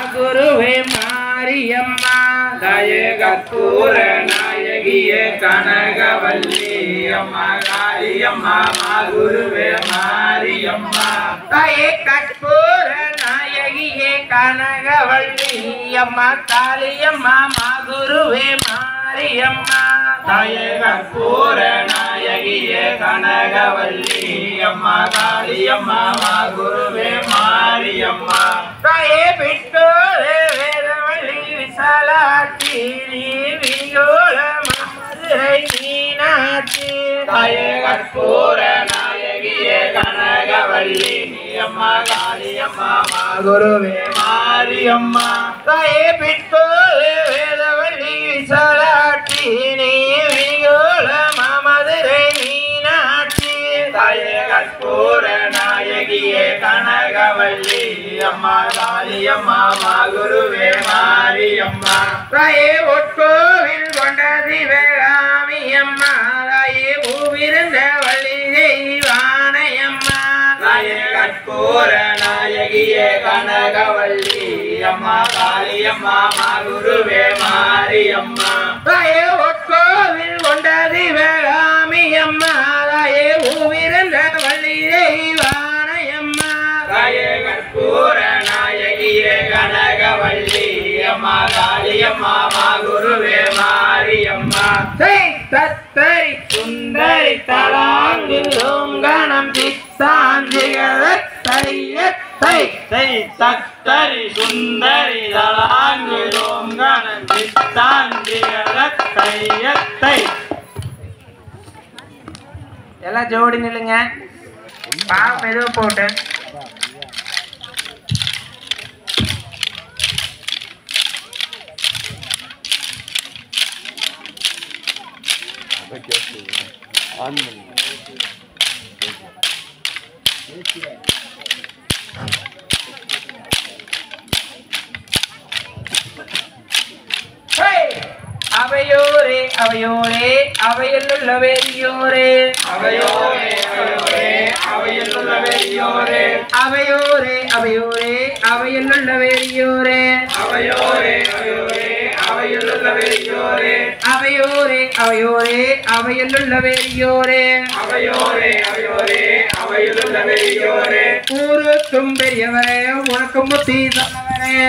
குருவே மாரியம்மா தாயே கற்பூர நாயகியே கனகவல்லி அம்மா காளியம்மா குருவே மாரியம்மா தாயே கற்பூர நாயகியே கனகவள்ளி அம்மா காளியம்மா மாகுருவே மாரியம்மா தாயே கற்பூர நாயகியே கனகவல்லி அம்மா காளியம்மா குருவே மாரியம்மா தாயே பிட்டோரே வேதவள்ளி விசாலாட்சி நீ வியோல மதுரை மீனாட்சி தாயே கற்பூர நாயகியே கனகவல்லி நீ அம்மா காளியம்மா குருவே மாரியம்மா தாயே பிட்டோரே வேதவள்ளி விசாலாட்சி நீ வியோல மதுரை மீனாட்சி தாயே கற்பூர நாயகியே கனகவல்லி அம்மா காளியம்மா குருவே மாரியம்மா தாயே உட்கோவில் கொண்ட சிவகாமி அம்மா தாயே பூவிருந்த வள்ளி தெய்வானையம்மா தாயே கற்பூர நாயகியே கனகவல்லி அம்மா காளியம்மா குருவே மாரியம்மா தாயே உட்கோவில் கொண்ட சிவகாமி அம்மா தாயே பூவிருந்த வள்ளி தெய்வானையம்மா தாயே கற்பூர நாயகியே கனகவல்லி அம்மா காளியம்மா குருவே மாரியம்மா செய் தத்தரி சுந்தரி தலாங்கு ஓங்கணம் சித்தாஞ்சிகத்தை தை தத்தரி சுந்தரி தலாங்குலோங்கணம் சித்தாந்திகத்தை எல்லாம் ஜோடி நில்லுங்க பாவம் மெதுவாக போட்டு ஹேய்! அவையோரே அவையோரே அவையிலுள்ள வேரியோரே அவையோரே அவையோரே அவையிலுள்ள வெறியோரே அவையோரே அவையோரே அவையிலுள்ள வேரியோரே அவையோரே அவையோரே அவையிலுள்ள வெறியோரே அவையோரே அவையோரே அவையிலுள்ள வேரியோரே அவையோரே அவையோரே அவையிலுள்ள வெறியோரே ஊருக்கும் பெரியவரே உனக்கும் புத்தி சொன்னவரே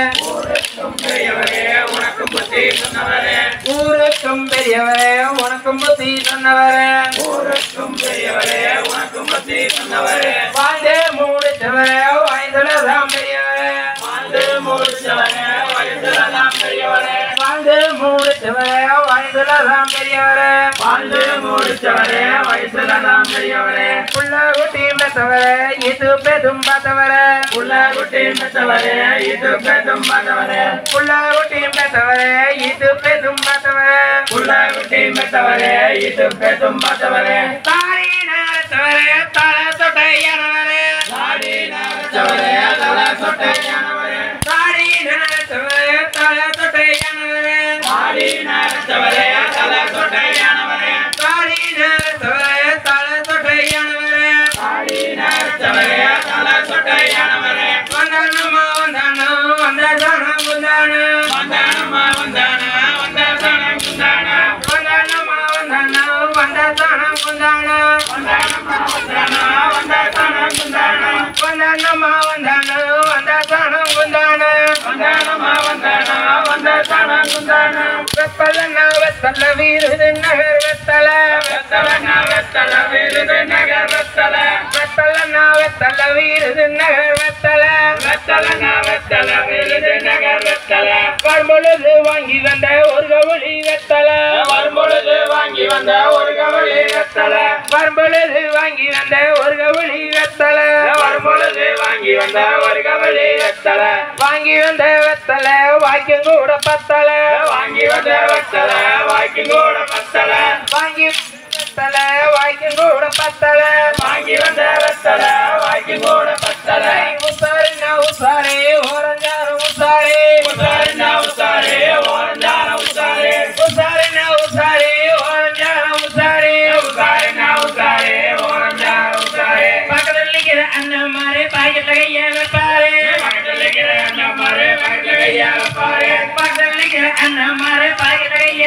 பெரியவரே உனக்கு புத்தி சொன்னவரே ஊருக்கும் பெரியவரே உனக்கும் புத்தி சொன்னவரே ஊருக்கும் பெரியவரே உனக்கு புத்தி சொன்னவரே வாழ்ந்தே மூடிச்சவரே வாய்ந்துள்ளதாம் பெரியவரே வாழ்ந்து முடிச்சவனே வயசுலதான் பெரியவனே வாழ்ந்து மூடிச்சவரே வாய்ந்துள்ளதாம் பெரியவரே வாழ்ந்து முடிச்சவனே வயசுலதான் பெரியவனே புள்ள குட்டி மெத்தவரே இது பெதும் பார்த்தவரே உள்ள குட்டி மெத்தவரே இது பெரும் மகவரே புள்ள குட்டி மெத்தவரே இது பெதும் பார்த்தவரே உள்ள குட்டி மெத்தவரே இது பெரும் மகவரே தாரி நேரத்தவரே தலை தொட்டையானவரே சாடி நகச்சவரே தல சொட்டையானவரே தாரி நேரத்தவரே தலை தொட்டையானவரே சாடி நகச்சவரே தல சொட்டையானவரே தாரி நேரத்தவரே தலை தொட்டையானவரே சாடி நகச்சவரே தல சொட்டையானவரே வந்தானம்மா வந்தானோ வந்தானோ வந்தானோ வந்தானம்மா வந்தானா வந்த சனம் குந்தானா வந்தானம்மா வந்தானோ வந்தானோ வந்தானோ வந்தானம்மா வந்தானா வந்த சனம் குந்தானா வந்தானம்மா வந்தானோ வந்தானோ வந்தானோ வந்தானம்மா வந்தானா வந்த சனம் குந்தானா வெப்பலன்னா வெத்தல வீருது நகர் வெத்தல வெத்தலனா வெத்தல விருது நகர் வெத்தல வெத்தலன்னா வெத்தல வீருது நகர் வெத்தல வெத்தலனா வெத்தல விருது நகர் வெத்தல வரும்பொழுது வாங்கி வந்த ஒரு கவுளி வெத்தல வரும்பொழுது வாங்கி வந்த ஒரு கவலி வெத்தல வரும்பொழுது வாங்கி வந்த ஒரு கவுளி வெத்தல வரும்பொழுது வாங்கி வந்த ஒரு கவலி வெத்தல வாங்கி வந்த வெத்தல வாய்க்கும் கூட பத்தல வாங்கி வந்த வெத்தல வாய்க்கு கூட பத்தல வாங்கி வெத்தல வாய்க்கும் கூட பத்தல வாங்கி வந்த வெத்தல வாய்க்கு கூட பத்தல உசாரி நான் உசாரி ஓரஞ்சாரு உசாரி உசாரினா உசாரே ஓரஞ்சான உசாரே உசாரி நான் உசாரி ஓரஞ்சாரு உசாரி உசாரினா உசாரே ஓரஞ்சான உசாரே பக்கத்தில் நிற்கிற அண்ணன் மாதிரி பாக்கெட்ல கையை வைப்பாரு பக்கத்துல இருக்கிற அந்த மாதிரி பக்கத்துல கைய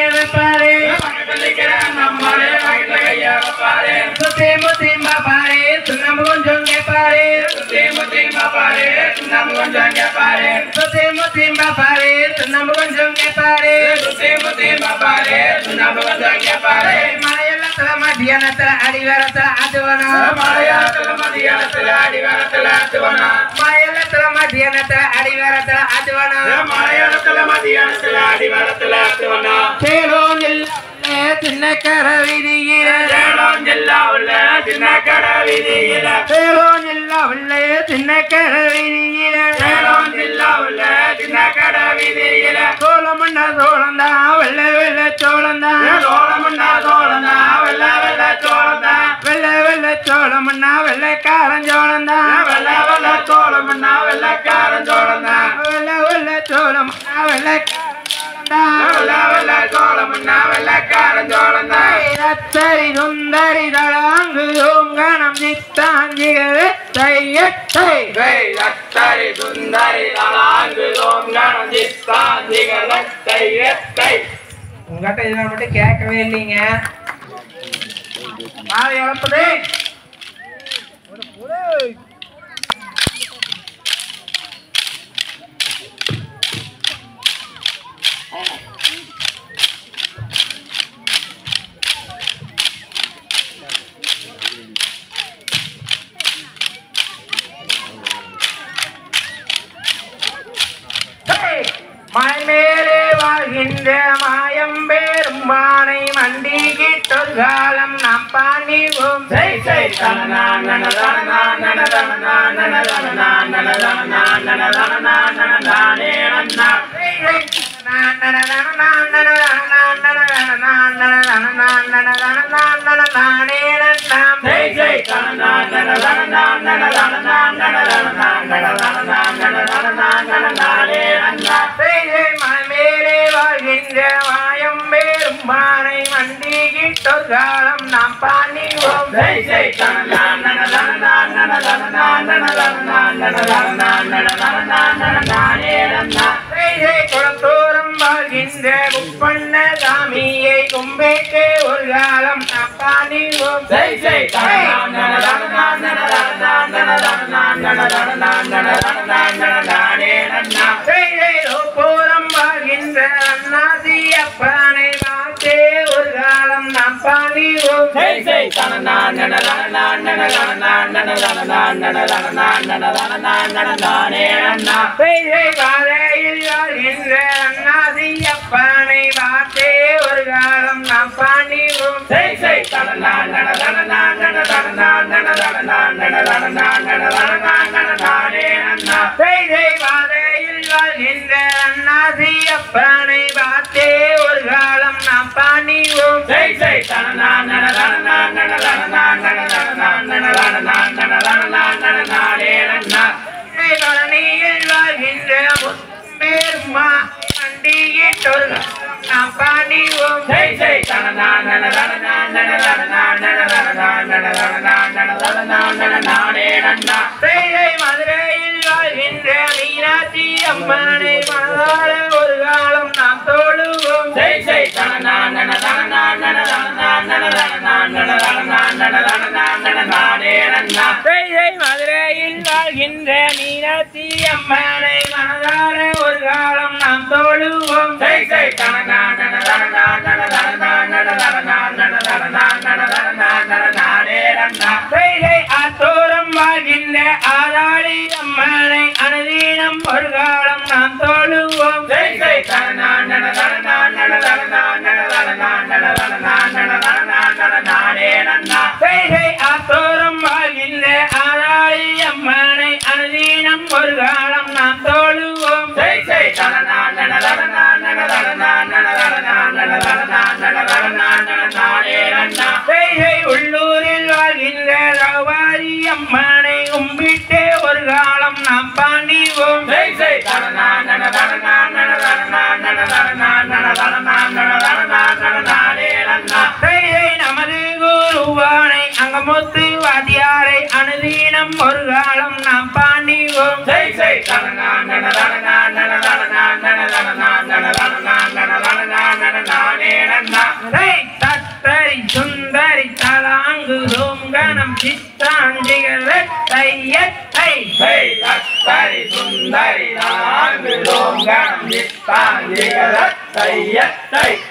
கைய வைப்பாரு பக்கத்துல நிக்கிற நம்மளே வயிற்றுல கைய வைப்பாரு சுத்தி முத்தி பாப்பாரு சுண்ணாம்பு கொஞ்சம் கேட்பாரு சுத்தி முத்தி பாப்பாரு நம்ம கொஞ்சம் கேப்பாரு சுத்தி முத்தி பாப்பாரு சுண்ணாம்பு கொஞ்சம் கேட்பாரு சுத்தி முத்தி பாப்பாரு நம்ம கொஞ்சம் கேப்பாரு மலையெல்லத்துல மத்தியானத்துல அடிவாரத்துல அதுவனா மலையாளத்துல மதியானத்துல அடிவாரத்துல அத்துவனா மலையெல்லத்துல மத்தியானத்துல அடிவாரத்துல அதுவனா மலையாளத்துல மதியானத்துல அடிவாரத்துல அத்துவனா சேலோனில் தின்னக்கர வீதியில சேலம் ஜில்லா உள்ள சின்ன கடை வீதியில சேலோனில் உள்ளே தின்னக்கர வீதியில சேலம் ஜில்லா உள்ள சின்ன கடை வீதியில சோளமண்ணா சோளந்தா வெள்ளை வெள்ளை சோளந்தா சோளமுண்டா சோளந்தா வெள்ள வெள்ள சோளந்தா வெள்ளை வெள்ளை சோளமண்ணா வெள்ளைக்காரன் சோளந்தா வெள்ள வெள்ள சோளமுண்டா வெள்ளக்காரன் சோளந்தா வெள்ளை வெள்ளை சோளமண்ணா வெள்ளைக்காரன் சோளந்தா வெள்ள வெள்ள சோளமுண்டா வெள்ளக்காரன் சோளந்தா ரத்தரி சுந்தரி தளாங்கு ஓங்கனம் சித்தாஞ்சிகவே தையத்தை ஜெய் அத்தரி சுந்தரி தலாங்கு ஓங்கணம் சித்தாந்திகளை எத்தை உங்ககிட்ட இதெல்லாம் மட்டும் கேட்கவே இல்லைங்க மாலை வளர்ப்பது மலை மேலே வாழ்கின்ற மாயம் பேரும் மானை மண்டி கிட்டொரு காலம் நாம் பாண்டிவோம் ஜெய் ஜெய் தனனா நனதனா நனதனா நனதனா நனதனா நனதனா நனதானே நன்னா ஜெய் ஜெய் தனனா நனதனா நனதனா நனதனா நனதனா நனதனா நனதானே நன்னா மேலே வாழ்கின்ற மாயம் பேரும் மானை மண்டி கிட்டொரு காலம் நாம் பாண்டிவோம் ஜெய் ஜெய் தனனா நனதனா நனதனா நனதனா நனதனா நனதனா நனதானே நன்னா குளத்தோரம் வாழ்கின்ற குப்பண்ண சாமியை கும்பிட்டு ஒரு காலம் நாம் பாண்டிவோம் ஜெய் ஜெய் தனனா நனதனா நனதனா நனதனா நனதனா நனதனா நனதானே நன்னா போரம் வாழ்கின்ற அண்ணாசி அப்பனை பார்த்தே ஒரு காலம் நாம் பாண்டிவோம் ஜெய் ஜெய் தனனா நனதனா நனதனா நனதனா நனதனா நனதனா நனதானே நன்னா பாதையில் வாழ்கின்ற அண்ணாசி அப்பனை பார்த்தே ஒரு காலம் நாம் பாண்டிவோம் ஜெய் ஜெய் தனனா நனதனா நனதனா நனதனா நனதனா நனதனா நனதானே நன்னா பாதையில் வாழ்கின்ற அண்ணாசி அப்பனை பார்த்தே ஒரு காலம் நாம் பாண்டிவோம் ஜெய் ஜெய் தனனா நனதனா நனதனா நனதனா நனதனா நனதனா நனதானே நன்னா பழனியில் வாழ்கின்ற பெருமா பண்டிகைட்டொரு நாம் பாண்டிவோம் ஜெய் ஜெய் தனனா நனதனா நனதனா நனதனா நனதனா நனதனா நனதானே நன்னா பேரை மதுரையில் வாழ்கின்ற மீனாட்சி அம்மனை மனதார ஒரு காலம் நாம் தோழுவோம் ஜெய் ஜெய் தனனா நனதனா நனதனா நனதனா நனதனா நனதனா நனதானே நன்னா பேரை மதுரையில் வாழ்கின்ற மீனாட்சி அம்மனை மனதார ஒரு காலம் நாம் தோழுவோம் ஜெய் ஜெய் தனனா நனதனா நனதனா நனதனா நனதனா நனதனா நனதானே நன்னா பேரை ஆத்தோரம் வாழ்கின்ற ஆதாளி அம்மனை அனுதீனம் ஒரு காலம் நாம் தோழுவோம் ஜெய் ஜெய் தனனா நனதனா நனதனா நனதனா நனதனா நனதனா நனதானே நன்னா பேரை ஆத்தோரம் வாழ்கின்ற ஆதாளி அம்மனை அனுதீனம் ஒரு காலம் நாம் தோழுவோம் ஜெய் ஜெய் தனனா நனதனா நனதனா நனதனா நனதனா நனதனா நனதானே நன்னா பேரை உள்ளூரில் வாழ்கின்ற ரவாரி அம்மனை கும்பிட்டே ஒரு காலம் நாம் பாண்டிவோம் ஜெய் ஜெய் தனனா நனதனா நனதனா நனதனா நனதனா நனதனா நனதானே நன்னா பேரை நமது குருவானை அங்கமுத்து வாத்தியாரை அனுதீனம் ஒரு காலம் நாம் பாண்டிவோம் ஜெய் ஜெய் தனனா நனதனா நனதனா நனதனா நனதனா நனதனா நனதானே கணம் சித்தாண்டிகள தையத்தை ஹை அத்தரி சுந்தரி நான்கு லோங்கம் நித்தாந்திகள தையத்தை